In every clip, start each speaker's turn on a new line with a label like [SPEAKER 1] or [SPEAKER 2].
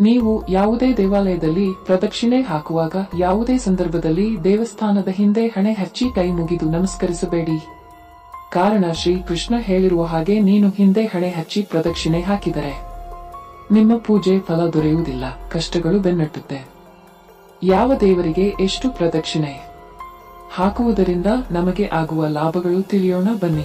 [SPEAKER 1] ನೀವು ಯಾವುದೇ ದೇವಾಲಯದಲ್ಲಿ ಪ್ರದಕ್ಷಿಣೆ ಹಾಕುವಾಗ ಯಾವುದೇ ಸಂದರ್ಭದಲ್ಲಿ ದೇವಸ್ಥಾನದ ಹಿಂದೆ ಹಣೆ ಹಚ್ಚಿ ಕೈ ಮುಗಿದು ನಮಸ್ಕರಿಸಬೇಡಿ ಕಾರಣ ಶ್ರೀ ಕೃಷ್ಣ ಹೇಳಿರುವ ಹಾಗೆ ನೀನು ಹಿಂದೆ ಹಣೆ ಹಚ್ಚಿ ಪ್ರದಕ್ಷಿಣೆ ಹಾಕಿದರೆ ನಿಮ್ಮ ಪೂಜೆ ಫಲ ದೊರೆಯುವುದಿಲ್ಲ ಕಷ್ಟಗಳು ಬೆನ್ನಟ್ಟುತ್ತೆ ಯಾವ ದೇವರಿಗೆ ಎಷ್ಟು ಪ್ರದಕ್ಷಿಣೆ ಹಾಕುವುದರಿಂದ ನಮಗೆ ಆಗುವ ಲಾಭಗಳು ತಿಳಿಯೋಣ ಬನ್ನಿ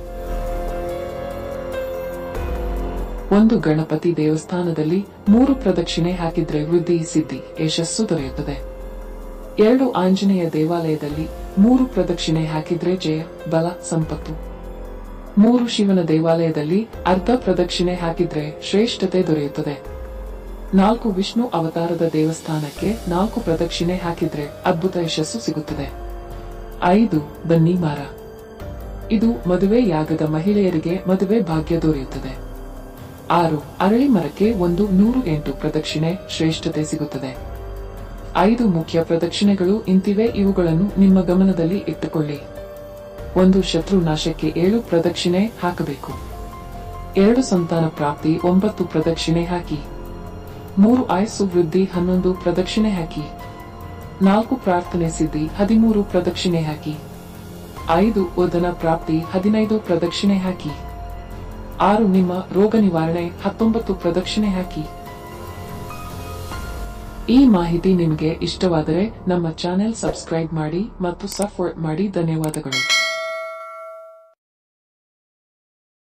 [SPEAKER 1] ಒಂದು ಗಣಪತಿ ದೇವಸ್ಥಾನದಲ್ಲಿ ಮೂರು ಪ್ರದಕ್ಷಿಣೆ ಹಾಕಿದ್ರೆ ವೃದ್ಧಿ ಸಿದ್ಧಿ ಯಶಸ್ಸು ದೊರೆಯುತ್ತದೆ ಎರಡು ಆಂಜನೇಯ ದೇವಾಲಯದಲ್ಲಿ ಮೂರು ಪ್ರದಕ್ಷಿಣೆ ಹಾಕಿದ್ರೆ ಜಯ ಬಲ ಸಂಪತ್ತು ಮೂರು ಶಿವನ ದೇವಾಲಯದಲ್ಲಿ ಅರ್ಧ ಪ್ರದಕ್ಷಿಣೆ ಹಾಕಿದ್ರೆ ಶ್ರೇಷ್ಠತೆ ದೊರೆಯುತ್ತದೆ ನಾಲ್ಕು ವಿಷ್ಣು ಅವತಾರದ ದೇವಸ್ಥಾನಕ್ಕೆ ನಾಲ್ಕು ಪ್ರದಕ್ಷಿಣೆ ಹಾಕಿದ್ರೆ ಅದ್ಭುತ ಯಶಸ್ಸು ಸಿಗುತ್ತದೆ ಐದು ಬನ್ನಿ ಮಾರ ಇದು ಮದುವೆಯಾಗದ ಮಹಿಳೆಯರಿಗೆ ಮದುವೆ ಭಾಗ್ಯ ದೊರೆಯುತ್ತದೆ ಆರು ಅರಳಿ ಮರಕ್ಕೆ ಒಂದು ನೂರು ಎಂಟು ಪ್ರದಕ್ಷಿಣೆ ಶ್ರೇಷ್ಠತೆ ಸಿಗುತ್ತದೆ ಐದು ಮುಖ್ಯ ಪ್ರದಕ್ಷಿಣೆಗಳು ಇಂತಿವೆ ಇವುಗಳನ್ನು ನಿಮ್ಮ ಗಮನದಲ್ಲಿ ಇಟ್ಟುಕೊಳ್ಳಿ ಒಂದು ಶತ್ರು ನಾಶಕ್ಕೆ ಏಳು ಪ್ರದಕ್ಷಿಣೆ ಹಾಕಬೇಕು ಎರಡು ಸಂತಾನ ಪ್ರಾಪ್ತಿ ಒಂಬತ್ತು ಪ್ರದಕ್ಷಿಣೆ ಹಾಕಿ ಮೂರು ಆಯಸ್ಸು ವೃದ್ಧಿ ಹನ್ನೊಂದು ಪ್ರದಕ್ಷಿಣೆ ಹಾಕಿ ನಾಲ್ಕು ಪ್ರಾರ್ಥನೆ ಸಿದ್ಧಿ ಹದಿಮೂರು ಪ್ರದಕ್ಷಿಣೆ ಹಾಕಿ ಐದು ಓದನ ಪ್ರಾಪ್ತಿ ಹದಿನೈದು ಪ್ರದಕ್ಷಿಣೆ ಹಾಕಿ ಆರು ನಿಮ್ಮ ರೋಗ ನಿವಾರಣೆ ಹತ್ತೊಂಬತ್ತು ಪ್ರದಕ್ಷಿಣೆ ಹಾಕಿ ಈ ಮಾಹಿತಿ ನಿಮಗೆ ಇಷ್ಟವಾದರೆ ನಮ್ಮ ಚಾನೆಲ್ ಸಬ್ಸ್ಕ್ರೈಬ್ ಮಾಡಿ ಮತ್ತು ಸಪೋರ್ಟ್ ಮಾಡಿ ಧನ್ಯವಾದಗಳು